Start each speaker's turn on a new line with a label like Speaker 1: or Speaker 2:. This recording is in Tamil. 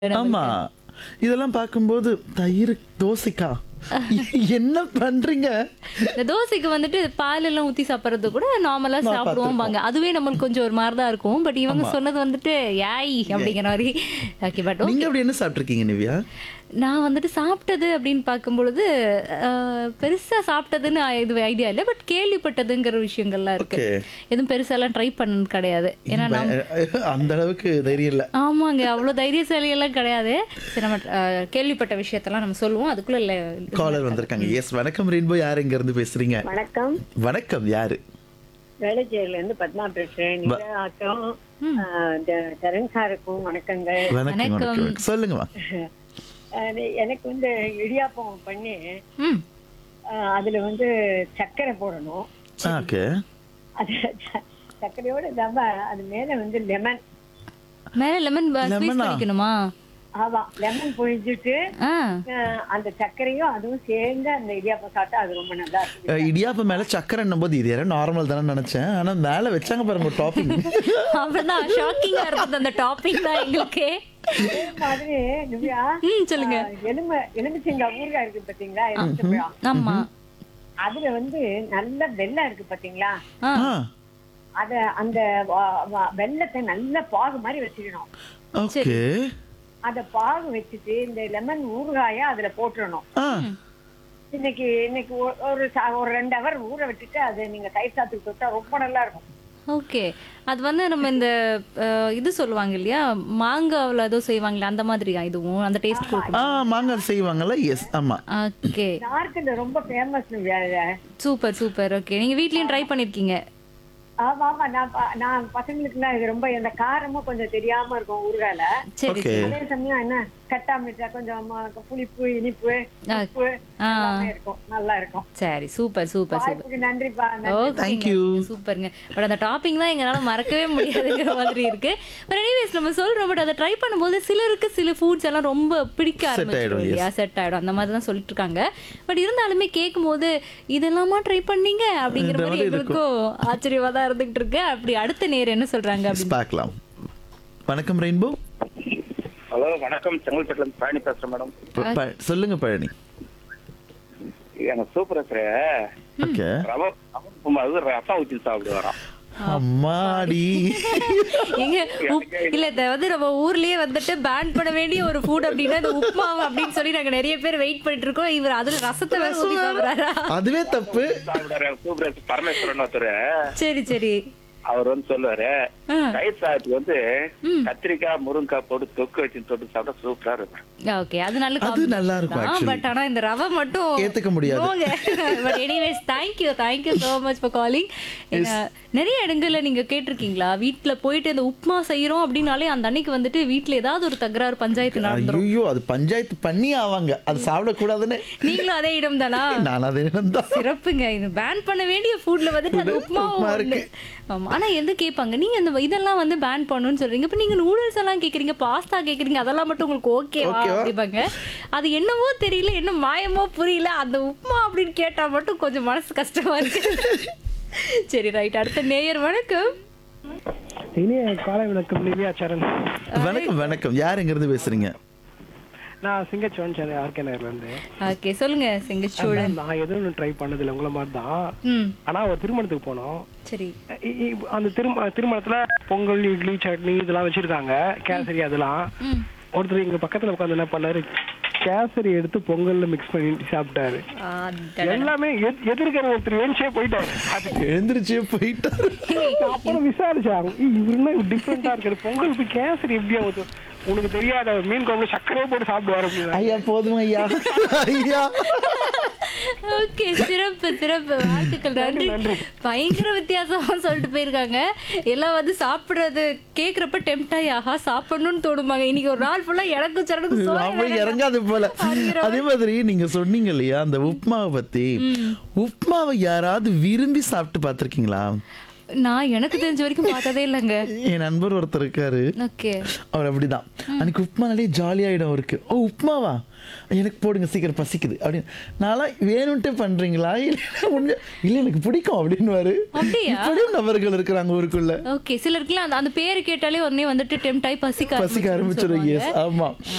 Speaker 1: ஆமா இதெல்லாம் பார்க்கும்போது தயிர் தோசைக்கா என்ன பண்றீங்க
Speaker 2: இந்த தோசைக்கு வந்துட்டு பால் எல்லாம் ஊத்தி சாப்பிடுறது கூட நார்மலா
Speaker 1: நான்
Speaker 2: சாப்பிடுவோம் பாங்க அதுவே நம்மளுக்கு கொஞ்சம் ஒரு மாதிரி தான் இருக்கும் பட் இவங்க சொன்னது வந்துட்டு யாய் அப்படிங்கிற மாதிரி ஓகே பட்
Speaker 1: நீங்க அப்படி என்ன சாப்பிட்டிருக்கீங்க நிவ்யா
Speaker 2: நான் வந்துட்டு சாப்பிட்டது அப்படின்னு பார்க்கும் பொழுது அஹ், பெருசா சாப்பிட்டதுன்னு இது ஐடியா இல்லை பட் கேள்விப்பட்டதுங்கிற விஷயங்கள்லாம் இருக்கு
Speaker 1: ஓகே
Speaker 2: எதுவும் பெருசாலாம் ட்ரை பண்ணது கிடையாது ஏன்னா நம்ம
Speaker 1: அந்த அளவுக்கு தைரியம் இல்ல
Speaker 2: ஆமாங்க அவ்வளோ தைரியசாலி எல்லாம் கிடையாது சரி நம்ம அஹ், கேள்விப்பட்ட விஷயத்தெல்லாம் நம்ம சொல்லுவோம் அதுக்குள்ள இல்லை
Speaker 1: காலர் வந்திருக்காங்க எஸ் வணக்கம் ரெயின்போ யார் இங்க இருந்து பேசுறீங்க
Speaker 3: வணக்கம்
Speaker 1: வணக்கம் யாரு
Speaker 3: வேலைச்சேரியில இருந்து பத்மா பேசுறேன் நிலாக்கும் சரண் சாருக்கும் வணக்கங்கள்
Speaker 1: வணக்கம்
Speaker 2: வணக்கம்.
Speaker 1: வணக்கம் சொல்லுங்கம்மா
Speaker 3: அஹ் எனக்கு வந்து இடியாப்பம் பண்ணி
Speaker 2: ம்
Speaker 3: அஹ் அதுல வந்து சர்க்கரை போடணும்
Speaker 1: ஓகே
Speaker 3: அது ச- சர்க்கரையோட இல்லாம அது மேல வந்து லெமன்
Speaker 2: மேல லெமன் ஸ்வீட்
Speaker 1: Lemon-ஆ?
Speaker 2: பண்ணிக்கணுமா
Speaker 3: ஆமா லெமன் பொழிஞ்சிட்டு
Speaker 2: ஆ
Speaker 3: அஹ் அந்த சர்க்கரையும் அதுவும் சேர்ந்து அந்த இடியாப்பம் சாப்பிட்டா அது ரொம்ப நல்லா இருக்கு
Speaker 1: அஹ், இடியாப்பம் மேல சக்கரைன்னும் போது இது யாரும் நார்மல் தானே நினைச்சேன் ஆனா மேல வச்சாங்க பாருங்க டாப்பிங்
Speaker 2: அவ்வளவுதான் ஷாக்கிங்கா இருந்தது அந்த டாபிக் தான் எங்களுக்கு
Speaker 3: அதே மாதிரி நிவ்யா
Speaker 2: ம் சொல்லுங்க
Speaker 3: அஹ் எலும்பு எலுமிச்சங்காய் ஊறுகாய் இருக்கு பாத்தீங்களா எலுமிச்சம்பழம்
Speaker 2: ஆமா
Speaker 3: அதுல வந்து நல்ல வெள்ளம் இருக்கு பாத்தீங்களா
Speaker 2: ஆ
Speaker 3: அத அந்த வ- வ- வெள்ளத்தை நல்ல பாகு மாதிரி வச்சுக்கணும்
Speaker 1: ஓகே
Speaker 3: அத பாகு வச்சுட்டு இந்த லெமன் ஊறுகாய அதுல போட்டுறணும்
Speaker 1: ஆ
Speaker 3: இன்னைக்கு இன்னைக்கு ஒ- ஒரு சா- ஒரு ரெண்டு ஹவர் ஊற விட்டுட்டு அது நீங்க தயிர் சாத்துக்கு தொட்டா ரொம்ப நல்லா இருக்கும்
Speaker 2: ஓகே அது வந்து நம்ம இந்த அஹ், இது சொல்லுவாங்க இல்லையா மாங்காவுல ஏதோ செய்வாங்களே அந்த மாதிரியா இதுவும் அந்த டேஸ்ட் கொடுக்கும்
Speaker 1: ஆ மாங்காய் செய்வாங்கல்ல எஸ் ஆமா
Speaker 2: ஓகே
Speaker 3: நார்த்துல ரொம்ப ஃபேமஸ்
Speaker 2: சூப்பர் சூப்பர் ஓகே நீங்க வீட்லயும் ட்ரை பண்ணிருக்கீங்க
Speaker 3: ஆமா ஆமா நான் ப- நான் பசங்களுக்குலாம் இது ரொம்ப இந்த காரமும் கொஞ்சம் தெரியாம இருக்கும் ஊறுகால
Speaker 2: சரி
Speaker 1: ஓகே
Speaker 3: அதே சமயம் என்ன கட்டா மிட்டா கொஞ்சம் ம- புளிப்பு இனிப்பு உப்பு
Speaker 2: ஆ.
Speaker 3: எல்லாமே இருக்கும் நல்லா இருக்கும்
Speaker 2: சரி சூப்பர் சூப்பர் சூப்பர்
Speaker 3: வாய்ப்புக்கு நன்றிப்பா நன்றி.
Speaker 1: Thank you.
Speaker 2: சூப்பருங்க பட் அந்த டாப்பிங் தான் எங்களால மறக்கவே முடியாதுங்கிற மாதிரி இருக்கு பட் எனிவேஸ் நம்ம சொல்றோம் பட் அதை ட்ரை பண்ணும்போது சிலருக்கு சில ஃபுட்ஸ் எல்லாம் ரொம்ப பிடிக்க
Speaker 1: ஆயிடும்,
Speaker 2: ஆரம்பிச்சிடும் இல்லையா செட் ஆயிடும் அந்த மாதிரி தான் சொல்லிட்டு இருக்காங்க பட் இருந்தாலுமே கேட்கும்போது இதெல்லாமா ட்ரை பண்ணீங்க அப்படிங்கிற
Speaker 1: இந்த
Speaker 2: மாதிரி
Speaker 1: மாதிரி
Speaker 2: எங்களுக்கும் ஆச்சரியமா தான் இருந்துகிட்டு இருக்கு அப்படி அடுத்த நேர் என்ன சொல்றாங்க அப்படின்னு
Speaker 1: பார்க்கலாம் வணக்கம் ரெயின்போ
Speaker 4: ஹலோ வணக்கம் செங்கல்பட்டுல இருந்து பழனி பேசுறேன் மேடம்
Speaker 1: ப- ப- சொல்லுங்க பழனி
Speaker 4: எனக்கு சூப்பர் இருக்கிற
Speaker 1: ஓகே
Speaker 4: ரவ ரவ அது ரசம் ஊற்றி சாப்பிட்டு வரோம்
Speaker 1: அம்மாடி
Speaker 2: எங்க உப்- இல்ல இத வந்து நம்ம ஊர்லயே வந்துட்டு பேன் பண்ண வேண்டிய ஒரு ஃபுட் அப்படின்னா இந்த உப்புமாவு அப்படின்னு சொல்லி நாங்க நிறைய பேர் வெயிட் பண்ணிட்டு இருக்கோம் இவர் அதுல ரசத்தை வேற ஊத்தி சாப்பிடுறாரா
Speaker 1: அதுவே தப்பு
Speaker 4: சாப்பிடுறாரு சூப்பர் பரமேஸ்வரன் ஒருத்தர்
Speaker 2: சரி சரி
Speaker 4: அவர் வந்து சொல்லுவாரு
Speaker 2: ஆ.
Speaker 4: தயிர் சாதத்துக்கு வந்து கத்திரிக்காய் முருங்கைக்காய் போட்டு தொக்கு வச்சு தொட்டு சாப்பிட்டா சூப்பரா இருக்கும்
Speaker 2: ஓகே அது நல்ல
Speaker 1: அது நல்லா இருக்கும் actually.
Speaker 2: பட் ஆனா இந்த ரவை மட்டும்
Speaker 1: ஏத்துக்க முடியாது.
Speaker 2: But anyways thank you thank you so much for calling நிறைய இடங்கள்ல நீங்க கேட்டிருக்கீங்களா வீட்ல போயிட்டு இந்த உப்புமா செய்யறோம் அப்படின்னாலே அந்த அன்னைக்கு வந்துட்டு வீட்ல ஏதாவது ஒரு தகராறு பஞ்சாயத்து நடந்துரும்
Speaker 1: ஐயோ அது பஞ்சாயத்து பண்ணி ஆவாங்க அது சாப்பிடக்கூடாதுன்னு
Speaker 2: நீங்களும் அதே இடம் தானா
Speaker 1: நான் அது தான்
Speaker 2: சிறப்புங்க இது பேன் பண்ண வேண்டிய ஃபுட்ல வந்துட்டு அது உப்புமா
Speaker 1: உப்புமா
Speaker 2: ஒண்ணு
Speaker 1: இருக்கு.
Speaker 2: ஆமா ஆனா எந்த கேட்பாங்க நீங்க இந்த இதெல்லாம் வந்து பேன் பண்ணணும்னு சொல்றீங்க இப்ப நீங்க நூடுல்ஸ் எல்லாம் கேக்குறீங்க பாஸ்தா கேக்குறீங்க அதெல்லாம் மட்டும் உங்களுக்கு ஓகேவா
Speaker 1: ஓகேவா?
Speaker 2: அப்படிப்பாங்க அது என்னவோ தெரியல என்ன மாயமோ புரியல அந்த உப்புமா அப்படின்னு கேட்டா மட்டும் கொஞ்சம் மனசு கஷ்டமா இருக்கு சரி ரைட் அடுத்த நேயர் வணக்கம்
Speaker 5: இனிய காலை வணக்கம் நிவ்யா சரண்
Speaker 1: வணக்கம் வணக்கம் யார் எங்க இருந்து பேசுறீங்க
Speaker 5: நான் சிங்கச்சோன் சென்னை ஆர்கே நகர்ல இருந்து
Speaker 2: ஓகே சொல்லுங்க செங்கச்சூழன்
Speaker 5: நான் எதுவும் ட்ரை பண்ணதில்லை உங்களை மாதிரி தான்
Speaker 2: ம்
Speaker 5: ஆனா ஒரு திருமணத்துக்கு போனோம்
Speaker 2: சரி
Speaker 5: இ- இ- அந்த திரும திருமணத்துல பொங்கல் இட்லி சட்னி இதெல்லாம் வச்சிருக்காங்க கேசரி அதெல்லாம்
Speaker 2: ம்
Speaker 5: ஒருத்தர் எங்க பக்கத்துல உட்காந்து என்ன பண்ணாரு கேசரி எடுத்து பொங்கல்ல மிக்ஸ் பண்ணி சாப்பிட்டாரு
Speaker 2: ஆ,
Speaker 5: எல்லாமே எத்- எதிர்க்கிற ஒருத்தர் ஏன்ச்சே போயிட்டாரு அது
Speaker 1: எழுந்திருச்சே போயிட்டாரு
Speaker 5: அப்புறம் விசாரிச்சாங்க "ஏய், இவரு என்ன டிஃப்ரெண்டா இருக்காரு பொங்கலுக்கு கேசரி எப்படியா ஊத்து உனக்கு தெரியாத மீன் குழம்பு சர்க்கரையே போட்டு சாப்பிடுவாரு அப்படின்னு
Speaker 1: ஐயா போதும் ஐயா ஐயா
Speaker 2: ஓகே சிறப்பு சிறப்பு வாழ்த்துக்கள் நன்றி பயங்கர வித்தியாசமா சொல்லிட்டு போயிருக்காங்க எல்லாம் வந்து சாப்பிடுறது கேக்குறப்ப டெம்ட் ஆகி ஆஹா சாப்பிடணும்னு தோணுமாங்க இன்னைக்கு ஒரு நாள் ஃபுல்லா எனக்கு சரணுக்கு
Speaker 1: நாம இறங்காது போல அதே மாதிரி நீங்க சொன்னீங்க இல்லையா அந்த உப்மாவை பத்தி உப்மாவை யாராவது விரும்பி சாப்பிட்டு பார்த்திருக்கீங்களா
Speaker 2: நான் எனக்கு தெரிஞ்ச வரைக்கும் பார்த்ததே இல்லைங்க
Speaker 1: என் நண்பர் ஒருத்தர் இருக்காரு
Speaker 2: ஓகே
Speaker 1: அவர் அப்படிதான் அன்னைக்கு உப்புமானாலே ஜாலியாயிடும் அவருக்கு ஓ உப்புமாவா எனக்கு போடுங்க சீக்கிரம் பசிக்குது அப்படின்னு நான்லாம் வேணும்ட்டு பண்றீங்களா இல்லை உண்மை இல்லை எனக்கு பிடிக்கும் அப்படின்னுவாரு
Speaker 2: அப்படியா?
Speaker 1: இப்படியும் நபர்கள் இருக்கிறாங்க ஊருக்குள்ள
Speaker 2: ஓகே சிலருக்குலாம் அந்த அந்த பேரு கேட்டாலே உடனே வந்துட்டு டெம்ட் ஆகி பசிக்க
Speaker 1: பசிக்க ஆரம்பிச்சிடும் எஸ் ஆமா